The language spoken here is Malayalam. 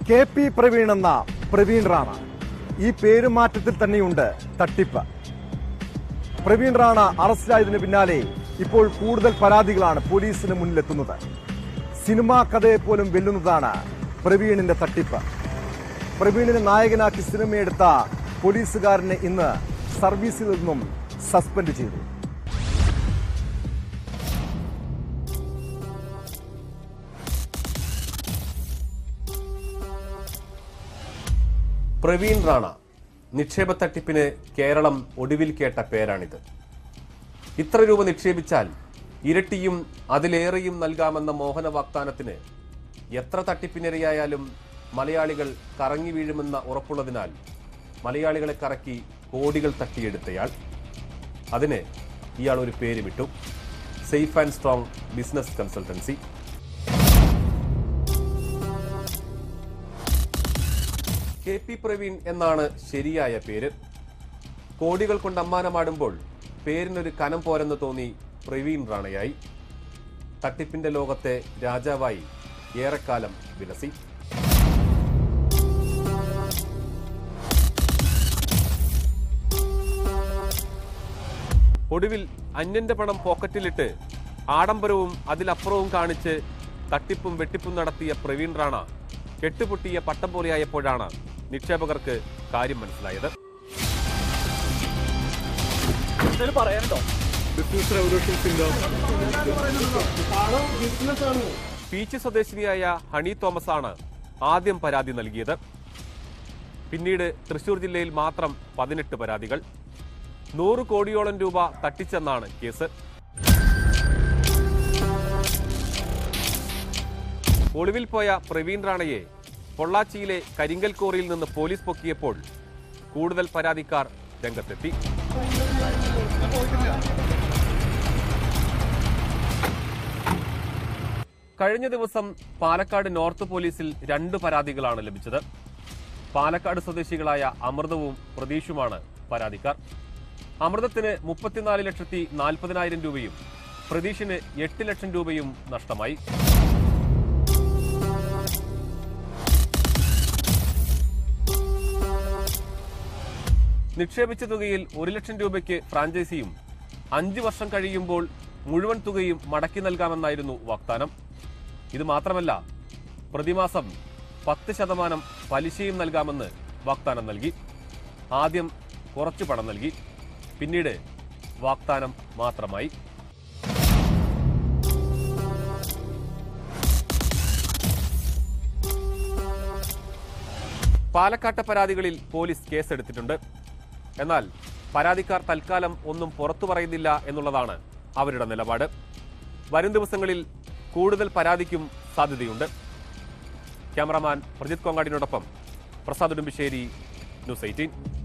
കെ പി പ്രവീൺ എന്ന പ്രവീൺ റാണ ഈ പേരുമാറ്റത്തിൽ തന്നെയുണ്ട് തട്ടിപ്പ് പ്രവീൺ റാണ അറസ്റ്റിലായതിനു പിന്നാലെ ഇപ്പോൾ കൂടുതൽ പരാതികളാണ് പോലീസിന് മുന്നിലെത്തുന്നത് സിനിമാ കഥയെ പോലും വെല്ലുന്നതാണ് പ്രവീണിന്റെ തട്ടിപ്പ് പ്രവീണിനെ നായകനാക്കി സിനിമയെടുത്ത പോലീസുകാരനെ ഇന്ന് സർവീസിൽ നിന്നും സസ്പെൻഡ് ചെയ്തു പ്രവീൺ റാണ നിക്ഷേപ തട്ടിപ്പിന് കേരളം ഒടുവിൽ കേട്ട പേരാണിത് ഇത്ര രൂപ നിക്ഷേപിച്ചാൽ ഇരട്ടിയും അതിലേറെയും നൽകാമെന്ന മോഹന വാഗ്ദാനത്തിന് എത്ര തട്ടിപ്പിനിരയായാലും മലയാളികൾ കറങ്ങി വീഴുമെന്ന ഉറപ്പുള്ളതിനാൽ മലയാളികളെ കറക്കി കോടികൾ തട്ടിയെടുത്തയാൾ അതിന് ഇയാൾ ഒരു പേരുമിട്ടു safe and strong business consultancy K P Praveen എന്നാണ് ശരിയായ പേര് കോടികൾ കൊണ്ട് അമ്മാനമാടുമ്പോൾ പേരിനൊരു കനം പോരെന്ന് തോന്നി പ്രവീൺ റാണയായി തട്ടിപ്പിന്റെ ലോകത്തെ രാജാവായി ഏറെക്കാലം വിലസി ഒടുവിൽ അന്യന്റെ പണം പോക്കറ്റിലിട്ട് ആഡംബരവും അതിലപ്പുറവും കാണിച്ച് തട്ടിപ്പും വെട്ടിപ്പും നടത്തിയ പ്രവീൺ റാണ കെട്ടുപൊട്ടിയ പട്ടം പോലെയായപ്പോഴാണ് നിക്ഷേപകർക്ക് കാര്യം മനസ്സിലായത് പീച്ച് സ്വദേശിനിയായ ഹണി തോമസ് ആണ് ആദ്യം പരാതി നൽകിയത് പിന്നീട് തൃശൂർ ജില്ലയിൽ മാത്രം പതിനെട്ട് പരാതികൾ നൂറ് കോടിയോളം രൂപ തട്ടിച്ചെന്നാണ് കേസ് ഒളിവിൽ പോയ പ്രവീൺ റാണയെ പൊള്ളാച്ചിയിലെ കരിങ്കൽ കോറിയിൽ നിന്ന് പോലീസ് പൊക്കിയപ്പോൾ കൂടുതൽ പരാതിക്കാർ രംഗത്തെത്തി കഴിഞ്ഞ ദിവസം പാലക്കാട് നോർത്ത് പോലീസിൽ രണ്ട് പരാതികളാണ് ലഭിച്ചത് പാലക്കാട് സ്വദേശികളായ അമൃതവും പ്രതീഷുമാണ് പരാതിക്കാർ അമൃതത്തിന് മുപ്പത്തിനാല് ലക്ഷത്തി നാൽപ്പതിനായിരം രൂപയും പ്രതീഷിന് എട്ട് ലക്ഷം രൂപയും നഷ്ടമായി നിക്ഷേപിച്ച തുകയിൽ ഒരു ലക്ഷം രൂപയ്ക്ക് ഫ്രാഞ്ചൈസിയും അഞ്ചു വർഷം കഴിയുമ്പോൾ മുഴുവൻ തുകയും മടക്കി നൽകാമെന്നായിരുന്നു വാഗ്ദാനം ഇത് മാത്രമല്ല പ്രതിമാസം പത്ത് ശതമാനം പലിശയും നൽകാമെന്ന് വാഗ്ദാനം നൽകി ആദ്യം കുറച്ചു പണം നൽകി പിന്നീട് വാഗ്ദാനം മാത്രമായി പാലക്കാട്ടെ പരാതികളിൽ പോലീസ് കേസെടുത്തിട്ടുണ്ട് എന്നാൽ പരാതിക്കാർ തൽക്കാലം ഒന്നും പുറത്തു പറയുന്നില്ല എന്നുള്ളതാണ് അവരുടെ നിലപാട് വരും ദിവസങ്ങളിൽ കൂടുതൽ പരാതിക്കും സാധ്യതയുണ്ട് ക്യാമറാമാൻ പ്രജിത് കൊങ്ങാടിനോടൊപ്പം പ്രസാദ് ഉടുമ്പിശ്ശേരി ന്യൂസ് എയ്റ്റീൻ